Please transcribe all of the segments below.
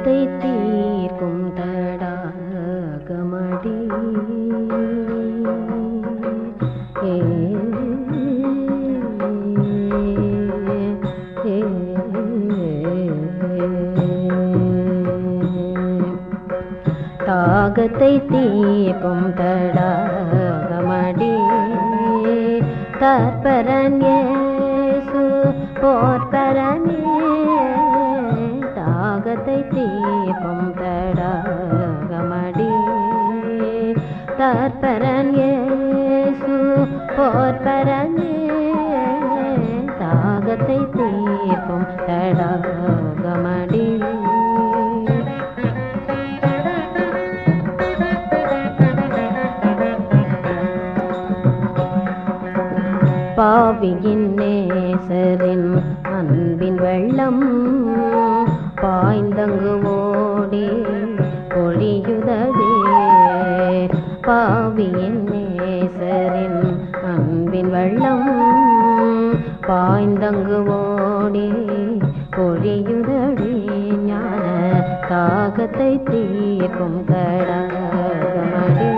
தாகத்தை தீர்க்கும் தடாகமடி ஏ, ஏ, தாகத்தை தீர்க்கும் தடாகமடி தற்பரன் இயேசு போர்ப்பரனே தாகத்தை தீர்க்கும் தடாகமடி தற்பரன் இயேசு போர்ப்பரனே தாகத்தை தீர்க்கும் தடாகமடி பாவியின் நேசரின் அன்பின் வெள்ளம் பாய்ந்தங்கு ஓடி பொழியுதடே பாவியின் நேசரின் அன்பின் வெள்ளம் பாய்ந்தங்கு ஓடி பொழியுதடே ஞான தாகத்தை தீர்க்கும் கடகமடி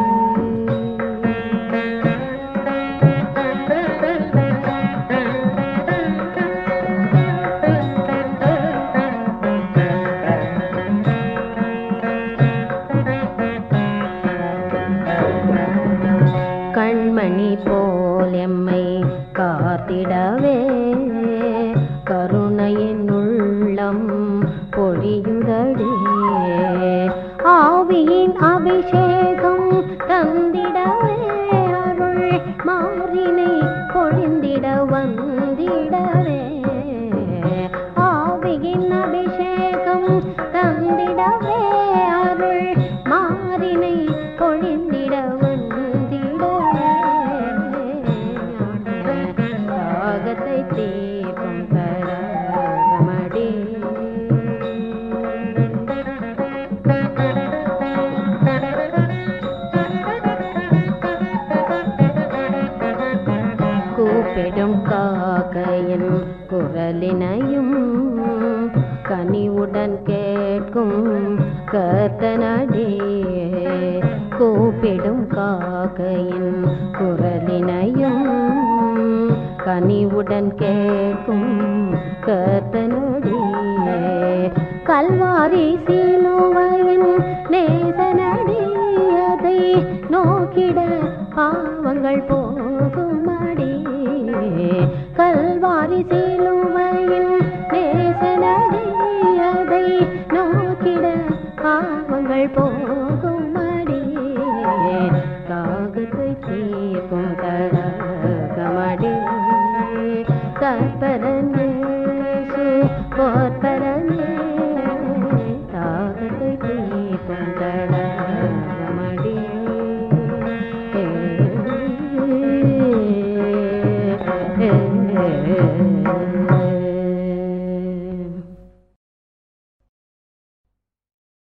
கண்மணி போல் எம்மை காத்திடவே கருணையின் உள்ளம் பொழியுதடே ஆவியின் அபிஷேகம் தந்திடவே அருள் மாறினை பொழிந்திட வந்திடவே ஆவியின் அபிஷேகம் தந்திடவே அருள் மாறினை பொழிந்திட வந்திடவே ராகத்தை தீபம் தரமடி கூப்பிடும் காக்கையின் குரலினையும் கனிவுடன் கேட்கும் கர்த்தனடே கூப்பிடும் காக்கையின் குரலினையும் கனிவுடன் கேட்கும் கர்த்தனடே கல்வாரி சிலுவையின் நேசனடே அதை நோக்கிட பாவங்கள் போகுமடி கல்வாரி சிலுவையின்